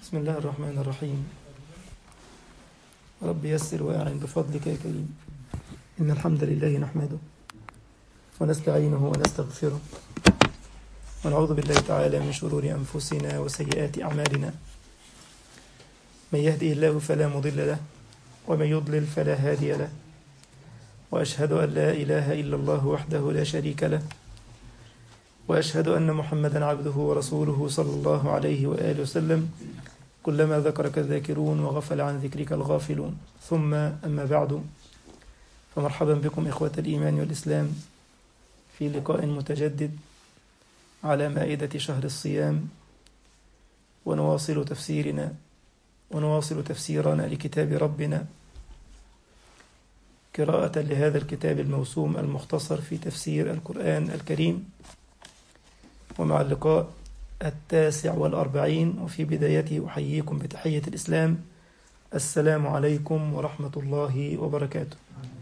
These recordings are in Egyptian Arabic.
بسم الله الرحمن الرحيم رب يسر وأعن بفضلك يا كريم إن الحمد لله نحمده ونستعينه ونستغفره ونعوذ بالله تعالى من شرور أنفسنا وسيئات أعمالنا من يهدي الله فلا مضل له ومن يضلل فلا هادي له وأشهد أن لا إله إلا الله وحده لا شريك له وأشهد أن محمدا عبده ورسوله صلى الله عليه وآله وسلم كلما ذكرك الذاكرون وغفل عن ذكرك الغافلون ثم أما بعد فمرحبا بكم إخوة الإيمان والإسلام في لقاء متجدد على مائدة شهر الصيام ونواصل تفسيرنا ونواصل تفسيرنا لكتاب ربنا قراءة لهذا الكتاب الموسوم المختصر في تفسير القرآن الكريم ومع اللقاء التاسع والأربعين وفي بدايته أحييكم بتحية الإسلام السلام عليكم ورحمة الله وبركاته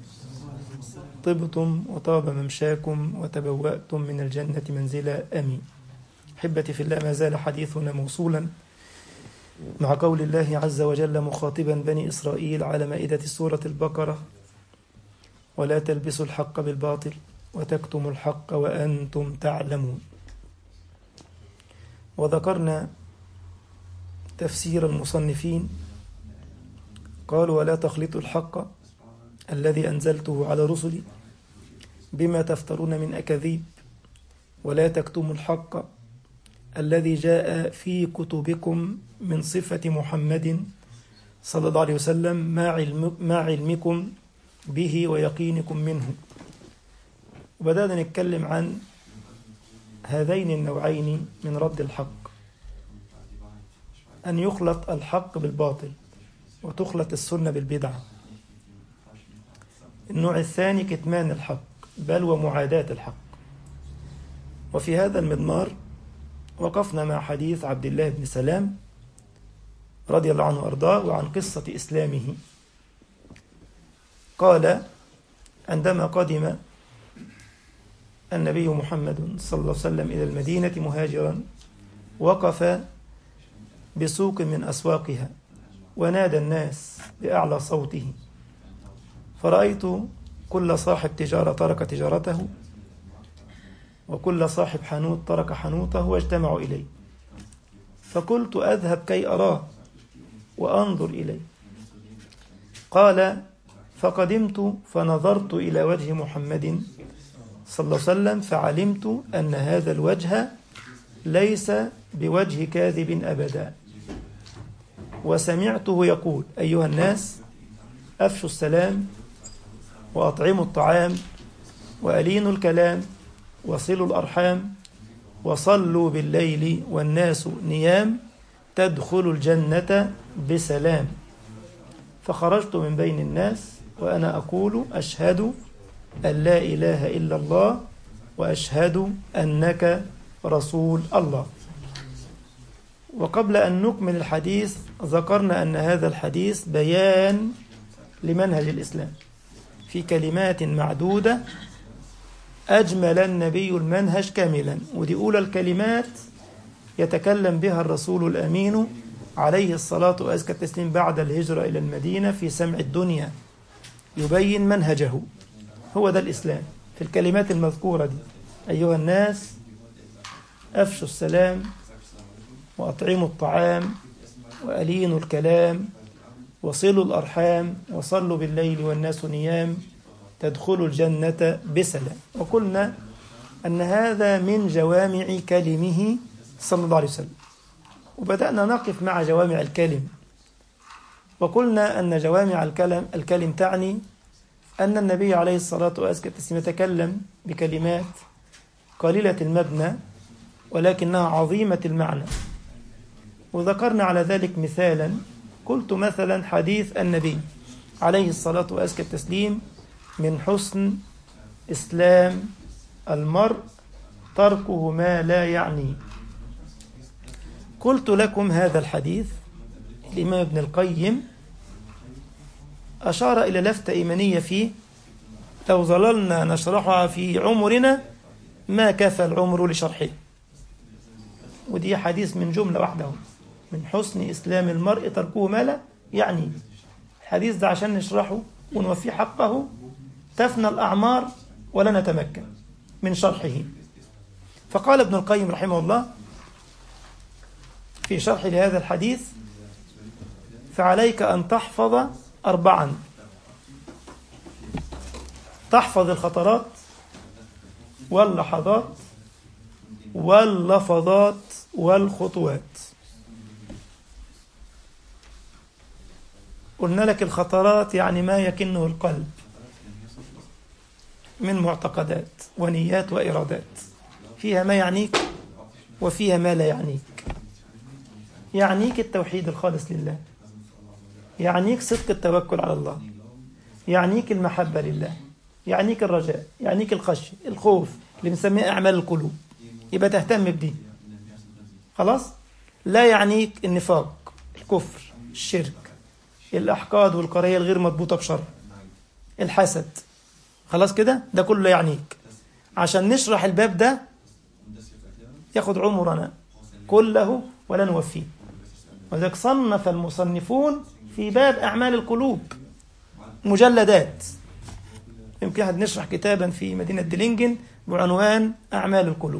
طبتم وطاب ممشاكم وتبوأتم من الجنة منزلا آمين أحبتي في الله ما زال حديثنا موصولا مع قول الله عز وجل مخاطبا بني إسرائيل على مائدة سورة البقرة ولا تلبسوا الحق بالباطل وتكتموا الحق وأنتم تعلمون وذكرنا تفسير المصنفين قالوا ولا تخلطوا الحق الذي أنزلته على رسلي بما تفترون من أكاذيب ولا تكتموا الحق الذي جاء في كتبكم من صفة محمد صلى الله عليه وسلم مع, علم مع علمكم به ويقينكم منه وبدأنا نتكلم عن هذين النوعين من رد الحق أن يخلط الحق بالباطل وتخلط السنة بالبدعة النوع الثاني كتمان الحق بل ومعاداة الحق وفي هذا المضمار وقفنا مع حديث عبد الله بن سلام رضي الله عنه وأرضاه وعن قصة إسلامه قال عندما قدم النبي محمد صلى الله عليه وسلم إلى المدينة مهاجرا وقف بسوق من أسواقها ونادى الناس بأعلى صوته فرأيت كل صاحب تجارة ترك تجارته وكل صاحب حانوت ترك حانوته واجتمعوا إليه فقلت أذهب كي أراه وأنظر إليه قال فقدمت فنظرت إلى وجه محمد صلى الله عليه وسلم فعلمت أن هذا الوجه ليس بوجه كاذب أبدا وسمعته يقول أيها الناس أفشوا السلام وأطعموا الطعام وألينوا الكلام وصلوا الأرحام وصلوا بالليل والناس نيام تدخلوا الجنة بسلام فخرجت من بين الناس وأنا أقول أشهد أن لا إله إلا الله وأشهد أنك رسول الله وقبل أن نكمل الحديث ذكرنا أن هذا الحديث بيان لمنهج الإسلام في كلمات معدودة أجمل النبي المنهج كاملا ودي أولى الكلمات يتكلم بها الرسول الأمين عليه الصلاة وأزكى التسليم بعد الهجرة إلى المدينة في سمع الدنيا يبين منهجه هو ده الإسلام في الكلمات المذكورة دي أيها الناس أفشوا السلام وأطعموا الطعام وألينوا الكلام وصلوا الأرحام وصلوا بالليل والناس نيام تدخلوا الجنة بسلام وقلنا أن هذا من جوامع كلمه صلى الله عليه وسلم وبدأنا نقف مع جوامع الكلم وقلنا أن جوامع الكلم, الكلم تعني أن النبي عليه الصلاة والسلام يتكلم بكلمات قليلة المبنى ولكنها عظيمة المعنى وذكرنا على ذلك مثالا قلت مثلا حديث النبي عليه الصلاة والسلام التسليم من حسن إسلام المرء تركه ما لا يعني قلت لكم هذا الحديث الإمام ابن القيم أشار إلى لفتة إيمانية فيه لو ظللنا نشرحها في عمرنا ما كفى العمر لشرحه ودي حديث من جملة واحدة من حسن إسلام المرء تركه ما لا يعني الحديث ده عشان نشرحه ونوفيه حقه تفنى الأعمار ولا نتمكن من شرحه فقال ابن القيم رحمه الله في شرح لهذا الحديث فعليك أن تحفظ أربعا تحفظ الخطرات واللحظات واللفظات والخطوات قلنا لك الخطرات يعني ما يكنه القلب من معتقدات ونيات وإرادات فيها ما يعنيك وفيها ما لا يعنيك يعنيك التوحيد الخالص لله يعنيك صدق التوكل على الله يعنيك المحبة لله يعنيك الرجاء يعنيك الخشية الخوف اللي بنسميه أعمال القلوب يبقى تهتم بدي خلاص لا يعنيك النفاق الكفر الشرك الأحقاد والقرية الغير مضبوطة بشرع الحسد خلاص كده ده كله يعنيك عشان نشرح الباب ده ياخد عمرنا كله ولا نوفيه وذلك صنف المصنفون في باب أعمال القلوب مجلدات يمكن احنا نشرح كتابا في مدينة ديلينجن بعنوان أعمال القلوب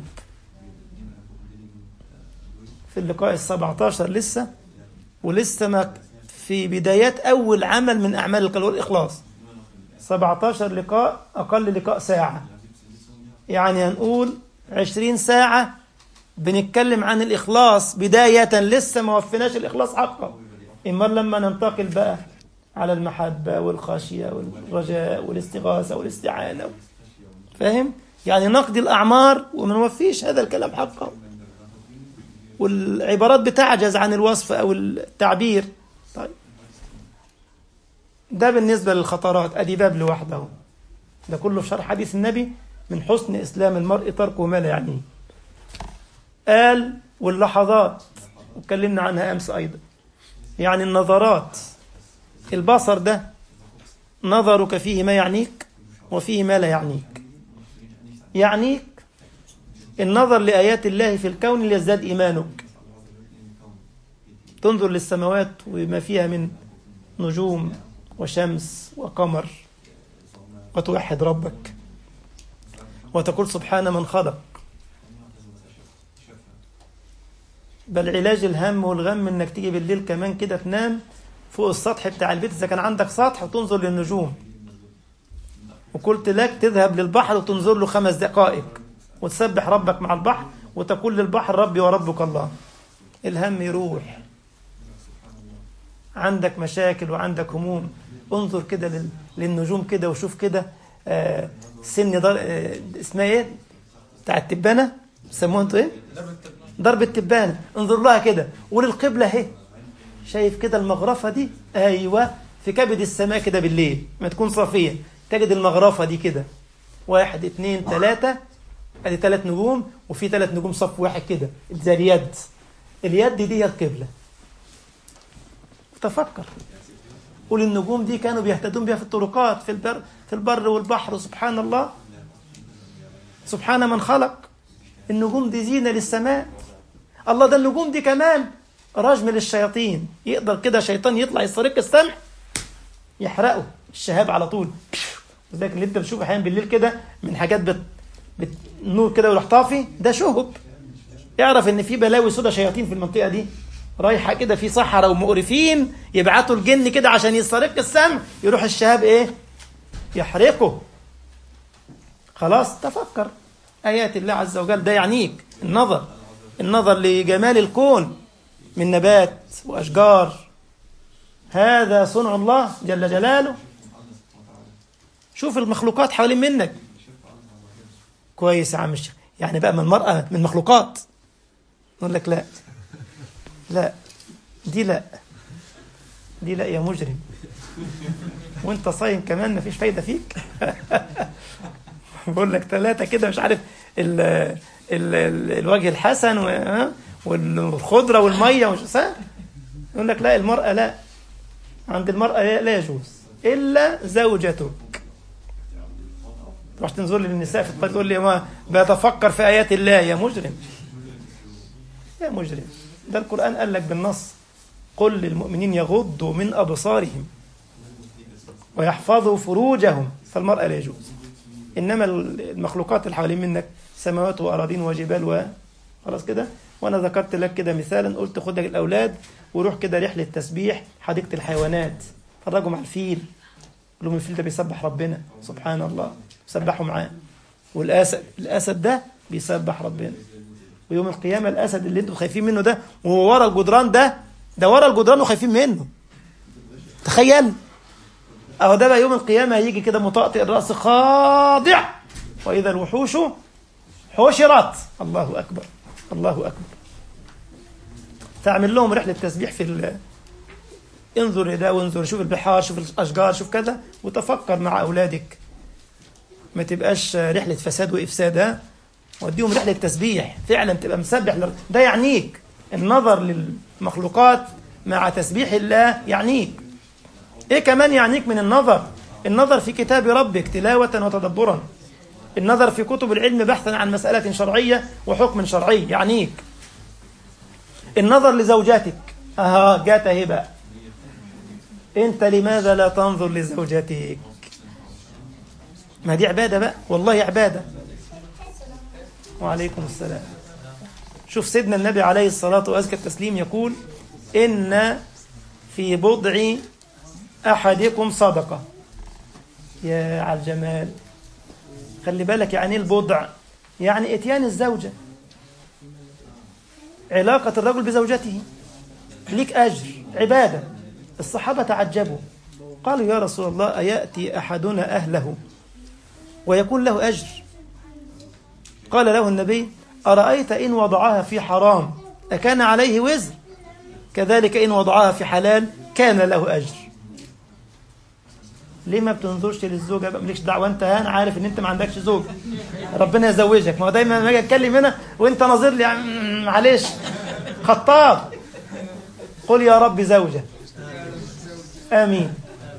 في اللقاء السبعة عشر لسه ولسه ما في بدايات أول عمل من أعمال القلوب الإخلاص 17 لقاء أقل لقاء ساعة يعني هنقول 20 ساعة بنتكلم عن الإخلاص بداية لسه ما وفيناش الإخلاص حقا إما لما ننتقل بقى على المحبة والخشية والرجاء والاستغاثة والاستعانة فاهم؟ يعني نقضي الأعمار وما نوفيش هذا الكلام حقه والعبارات بتعجز عن الوصف أو التعبير طيب ده بالنسبة للخطرات أدي باب لوحده ده كله في شرح حديث النبي من حسن إسلام المرء تركه ما لا يعنيه قال واللحظات واتكلمنا عنها أمس أيضا يعني النظرات البصر ده نظرك فيه ما يعنيك وفيه ما لا يعنيك يعنيك النظر لآيات الله في الكون ليزداد إيمانك تنظر للسماوات وما فيها من نجوم وشمس وقمر وتوحد ربك وتقول سبحان من خلق بل علاج الهم والغم انك تيجي بالليل كمان كده تنام فوق السطح بتاع البيت اذا كان عندك سطح وتنظر للنجوم وقلت لك تذهب للبحر وتنظر له خمس دقائق وتسبح ربك مع البحر وتقول للبحر ربي وربك الله الهم يروح عندك مشاكل وعندك هموم انظر كده لل... للنجوم كده وشوف كده آه سن در... آه اسمها ايه بتاع التبانه بيسموها انتوا ايه ضرب التبانه انظر لها كده وللقبله اهي شايف كده المغرفه دي ايوه في كبد السماء كده بالليل ما تكون صافيه تجد المغرفه دي كده واحد اتنين ثلاثه ادي ثلاث نجوم وفي ثلاث نجوم صف واحد كده زي اليد اليد دي هي القبله تفكر قول النجوم دي كانوا بيهتدون بها في الطرقات في البر في البر والبحر سبحان الله سبحان من خلق النجوم دي زينة للسماء الله ده النجوم دي كمان رجم للشياطين يقدر كده شيطان يطلع يسترق السمع يحرقه الشهاب على طول لذلك اللي انت بتشوفه احيانا بالليل كده من حاجات بت... بت... نور كده ويروح طافي ده شهب اعرف ان في بلاوي سودا شياطين في المنطقه دي رايحه كده في صحراء ومقرفين يبعتوا الجن كده عشان يسترق السمع يروح الشهاب ايه يحرقه خلاص تفكر ايات الله عز وجل ده يعنيك النظر النظر لجمال الكون من نبات واشجار هذا صنع الله جل جلاله شوف المخلوقات حوالين منك كويس يا عم الشيخ يعني بقى من المرأة من مخلوقات نقول لك لا لا دي لا دي لا يا مجرم وانت صايم كمان مفيش فايدة فيك بقول لك ثلاثة كده مش عارف ال ال ال الوجه الحسن والخضرة والمية ومش يقول لك لا المرأة لا عند المرأة لا يجوز إلا زوجتك تروح تنظر لي للنساء في الطريق تقول لي ما بتفكر في آيات الله يا مجرم يا مجرم ده القرآن قال لك بالنص قل للمؤمنين يغضوا من أبصارهم ويحفظوا فروجهم فالمرأة لا يجوز إنما المخلوقات اللي حوالين منك سماوات وأراضين وجبال و خلاص كده وأنا ذكرت لك كده مثالا قلت خد لك الأولاد وروح كده رحلة تسبيح حديقة الحيوانات فرجوا مع الفيل قول لهم الفيل ده بيسبح ربنا سبحان الله سبحوا معاه والأسد الأسد ده بيسبح ربنا ويوم القيامة الأسد اللي انتوا خايفين منه ده وهو ورا الجدران ده ده ورا الجدران وخايفين منه تخيل أهو ده بقى يوم القيامة هيجي كده مطأطئ الرأس خاضع وإذا الوحوش حشرت الله أكبر الله أكبر تعمل لهم رحلة تسبيح في ال... انظر لده وانظر شوف البحار شوف الأشجار شوف كذا وتفكر مع أولادك ما تبقاش رحلة فساد وإفساد ها وديهم رحلة تسبيح فعلا تبقى مسبح لر... ده يعنيك النظر للمخلوقات مع تسبيح الله يعنيك ايه كمان يعنيك من النظر النظر في كتاب ربك تلاوة وتدبرا النظر في كتب العلم بحثا عن مسألة شرعية وحكم شرعي يعنيك النظر لزوجاتك اها جات اهي بقى انت لماذا لا تنظر لزوجتك ما دي عبادة بقى والله عبادة وعليكم السلام شوف سيدنا النبي عليه الصلاة وأزكى التسليم يقول إن في بضع أحدكم صدقة يا على الجمال خلي بالك يعني البضع يعني اتيان الزوجة علاقة الرجل بزوجته ليك أجر عبادة الصحابة تعجبوا قالوا يا رسول الله أيأتي أحدنا أهله ويكون له أجر قال له النبي أرأيت إن وضعها في حرام أكان عليه وزر كذلك إن وضعها في حلال كان له أجر ليه ما بتنظرش للزوجة بقى مالكش دعوة أنت أنا عارف إن أنت ما عندكش زوج ربنا يزوجك ما هو دايما لما أجي أتكلم هنا وأنت ناظر لي يعني معلش خطاب قل يا رب زوجة آمين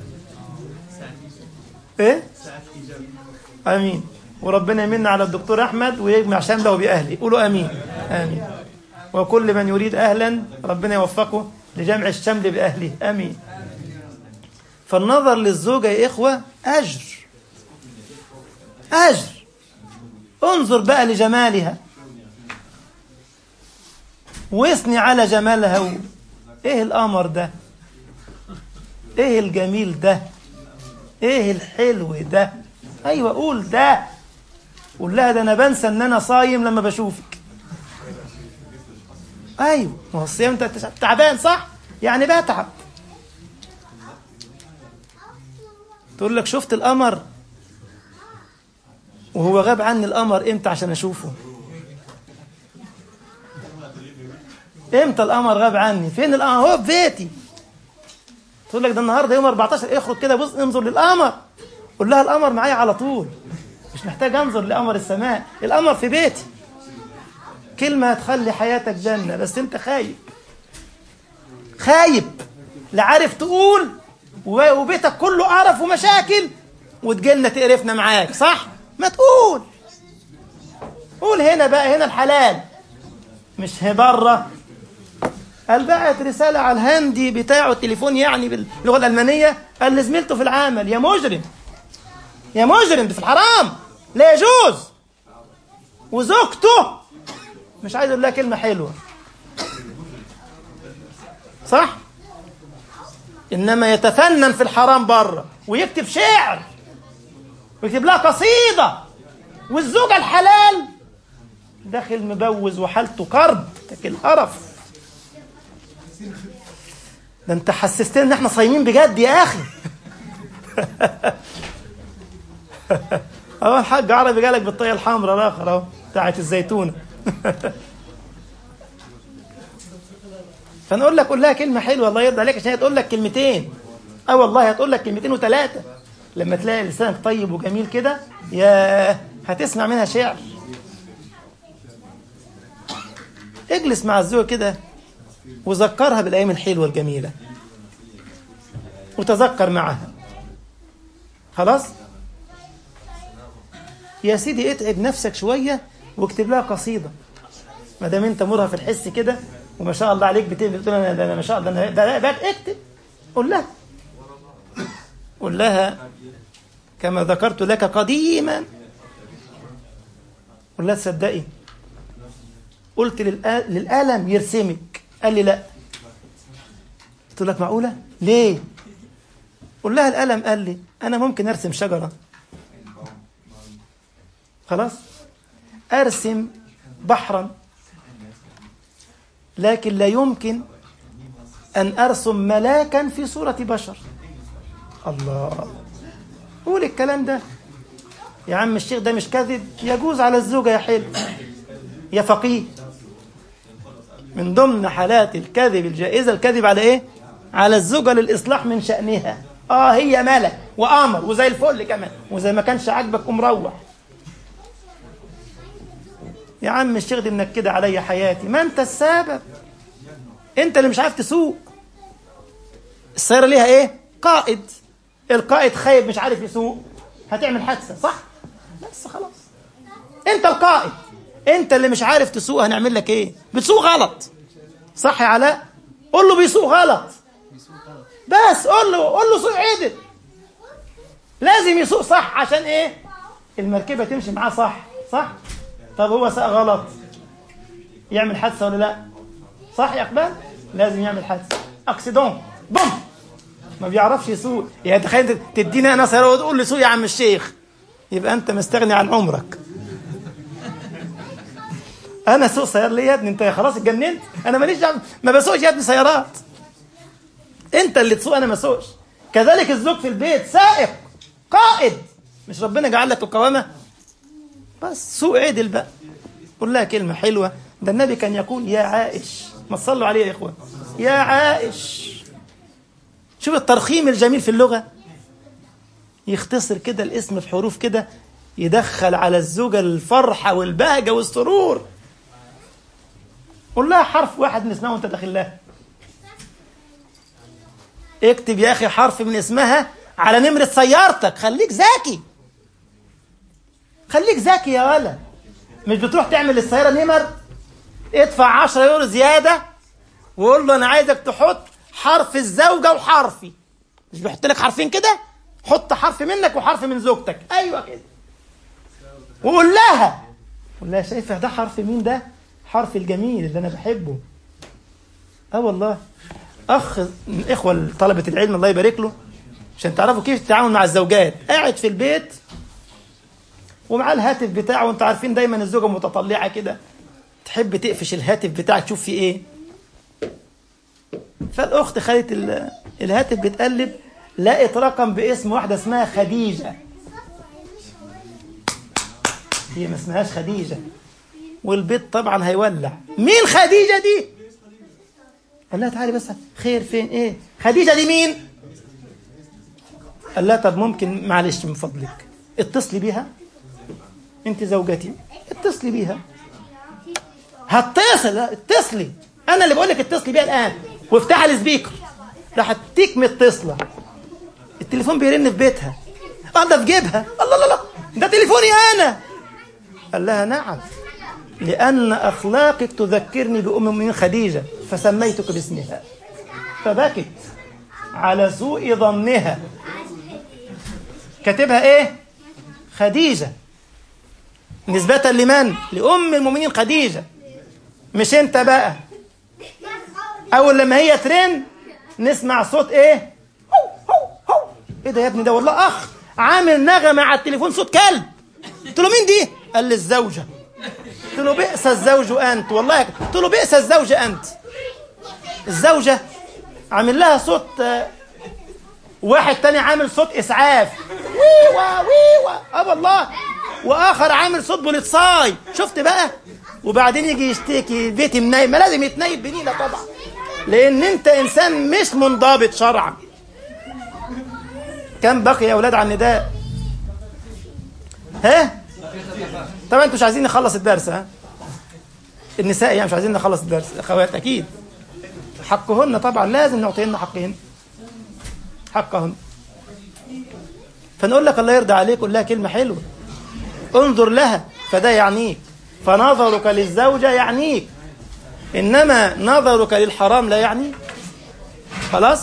إيه آمين وربنا يمن على الدكتور أحمد ويجمع شمله بأهله قولوا آمين آمين وكل من يريد أهلا ربنا يوفقه لجمع الشمل بأهله آمين فالنظر للزوجة يا إخوة أجر أجر انظر بقى لجمالها واثني على جمالها و... ايه القمر ده ايه الجميل ده ايه الحلو ده ايوه قول ده قول لها ده انا بنسى ان انا صايم لما بشوفك ايوه ما هو الصيام انت تعبان صح يعني بتعب تقول لك شفت القمر وهو غاب عني القمر امتى عشان اشوفه امتى القمر غاب عني فين القمر هو في بيتي تقول لك ده النهارده يوم 14 اخرج كده بص انظر للقمر قول لها القمر معايا على طول مش محتاج انظر لقمر السماء القمر في بيتي كلمة هتخلي حياتك جنة بس انت خايب خايب لا عارف تقول وبيتك كله قرف ومشاكل وتجيلنا تقرفنا معاك صح ما تقول قول هنا بقى هنا الحلال مش بره قال بعت رسالة على الهاندي بتاعه التليفون يعني باللغة الألمانية قال لزميلته في العمل يا مجرم يا مجرم ده في الحرام لا يجوز وزوجته مش عايز اقول لها كلمة حلوة صح إنما يتفنن في الحرام بره ويكتب شعر ويكتب لها قصيدة والزوجة الحلال داخل مبوز وحالته كرب تاكل قرف ده انت حسستنا ان احنا صايمين بجد يا اخي اهو الحاج عربي جالك بالطيه الحمراء الاخر اهو بتاعت الزيتونه فنقول لك قول لها كلمه حلوه الله يرضى عليك عشان هي تقول لك كلمتين اه والله هتقول لك كلمتين وثلاثه لما تلاقي لسانك طيب وجميل كده يا هتسمع منها شعر اجلس مع الزوج كده وذكرها بالايام الحلوه الجميله وتذكر معها خلاص يا سيدي اتعب نفسك شويه واكتب لها قصيده ما دام انت مرها في الحس كده وما شاء الله عليك بتكتب بتقول انا ده انا ما شاء الله ده انا ده بقى اكتب قول لها قول لها كما ذكرت لك قديما قول لها تصدقي قلت للآ- للقلم يرسمك قال لي لا قلت لك معقولة ليه قول لها القلم قال لي أنا ممكن أرسم شجرة خلاص أرسم بحرا لكن لا يمكن أن أرسم ملاكا في صورة بشر الله قول الكلام ده يا عم الشيخ ده مش كذب يجوز على الزوجة يا حلو يا فقيه من ضمن حالات الكذب الجائزة الكذب على ايه على الزوجة للإصلاح من شأنها اه هي ملك وامر وزي الفل كمان وزي ما كانش عاجبك قوم روح يا عم الشيخ دي منكده عليا حياتي ما انت السبب انت اللي مش عارف تسوق السيارة ليها ايه قائد القائد خايب مش عارف يسوق هتعمل حادثة صح بس خلاص انت القائد انت اللي مش عارف تسوق هنعمل لك ايه بتسوق غلط صح يا علاء قول له بيسوق غلط بس قول له قول له سوق عدل لازم يسوق صح عشان ايه المركبه تمشي معاه صح صح طب هو ساق غلط يعمل حادثه ولا لا صح يا اقبال لازم يعمل حادثه اكسيدون بوم ما بيعرفش يسوق يعني تخيل انت تديني انا سياره وتقول لي سوق يا عم الشيخ يبقى انت مستغني عن عمرك انا سوق سيارة ليه يا ابني انت خلاص اتجننت انا ماليش دعوه ما بسوقش يا ابني سيارات انت اللي تسوق انا ما اسوقش كذلك الزوج في البيت سائق قائد مش ربنا جعل لك القوامه بس سوق عدل بقى قول لها كلمه حلوه ده النبي كان يقول يا عائش ما تصلوا عليه يا اخوان يا عائش شوف الترخيم الجميل في اللغه يختصر كده الاسم في حروف كده يدخل على الزوجة الفرحة والبهجة والسرور قول لها حرف واحد من اسمها وانت داخل لها اكتب يا اخي حرف من اسمها على نمرة سيارتك خليك ذكي خليك ذكي يا ولد مش بتروح تعمل للسيارة نمر ادفع 10 يورو زيادة وقول له انا عايزك تحط حرف الزوجة وحرفي مش بيحط لك حرفين كده حط حرف منك وحرف من زوجتك ايوه كده وقول لها قول لها شايفه ده حرف مين ده حرف الجميل اللي انا بحبه اه والله اخ من اخوه طلبه العلم الله يبارك له عشان تعرفوا كيف التعامل مع الزوجات قاعد في البيت ومعاه الهاتف بتاعه وانتوا عارفين دايما الزوجه متطلعه كده تحب تقفش الهاتف بتاعك تشوف فيه ايه فالاخت خدت ال- الهاتف بتقلب لقت رقم باسم واحده اسمها خديجه هي ما اسمهاش خديجة والبيت طبعا هيولع مين خديجة دي قال لها تعالي بس خير فين ايه خديجة دي مين قال لها طب ممكن معلش من فضلك اتصلي بيها انت زوجتي اتصلي بيها هتصل لا، اتصلي انا اللي بقول لك اتصلي بيها الان وافتحي السبيكر راح تيك متصله التليفون بيرن في بيتها اه ده في جيبها الله الله الله ده تليفوني انا قال لها نعم لأن أخلاقك تذكرني بأم المؤمنين خديجة فسميتك باسمها فبكت على سوء ظنها كاتبها إيه؟ خديجة نسبة لمن؟ لأم المؤمنين خديجة مش أنت بقى أول لما هي ترن نسمع صوت إيه؟ هو هو هو إيه ده يا ابني ده والله أخ عامل نغمة على التليفون صوت كلب قلت له مين دي؟ قال لي الزوجة قلت له بئس الزوج أنت والله قلت له بئس الزوج أنت الزوجة عامل لها صوت آه، واحد تاني عامل صوت إسعاف ويوا ويوا اه والله وآخر عامل صوت بوليتصاي شفت بقى وبعدين يجي يشتكي بيتي منايم ما لازم يتنيب بنيلة طبعا لأن أنت إنسان مش منضبط شرعا كم بقي يا أولاد على النداء ها طبعا انتوا مش عايزين نخلص الدرس ها النساء يعني مش عايزين نخلص الدرس اخوات اكيد حقهن طبعا لازم نعطيهن حقهن حقهن فنقول لك الله يرضى عليك قول لها كلمه حلوه انظر لها فده يعنيك فنظرك للزوجه يعنيك إنما نظرك للحرام لا يعني خلاص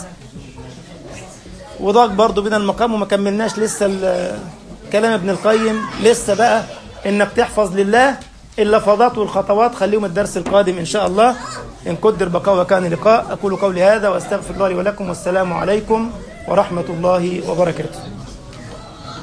وضاق برضو بنا المقام وما كملناش لسه ال- كلام ابن القيم لسه بقى انك تحفظ لله اللفظات والخطوات خليهم الدرس القادم ان شاء الله ان قدر بقاء وكان لقاء اقول قولي هذا واستغفر الله لي ولكم والسلام عليكم ورحمه الله وبركاته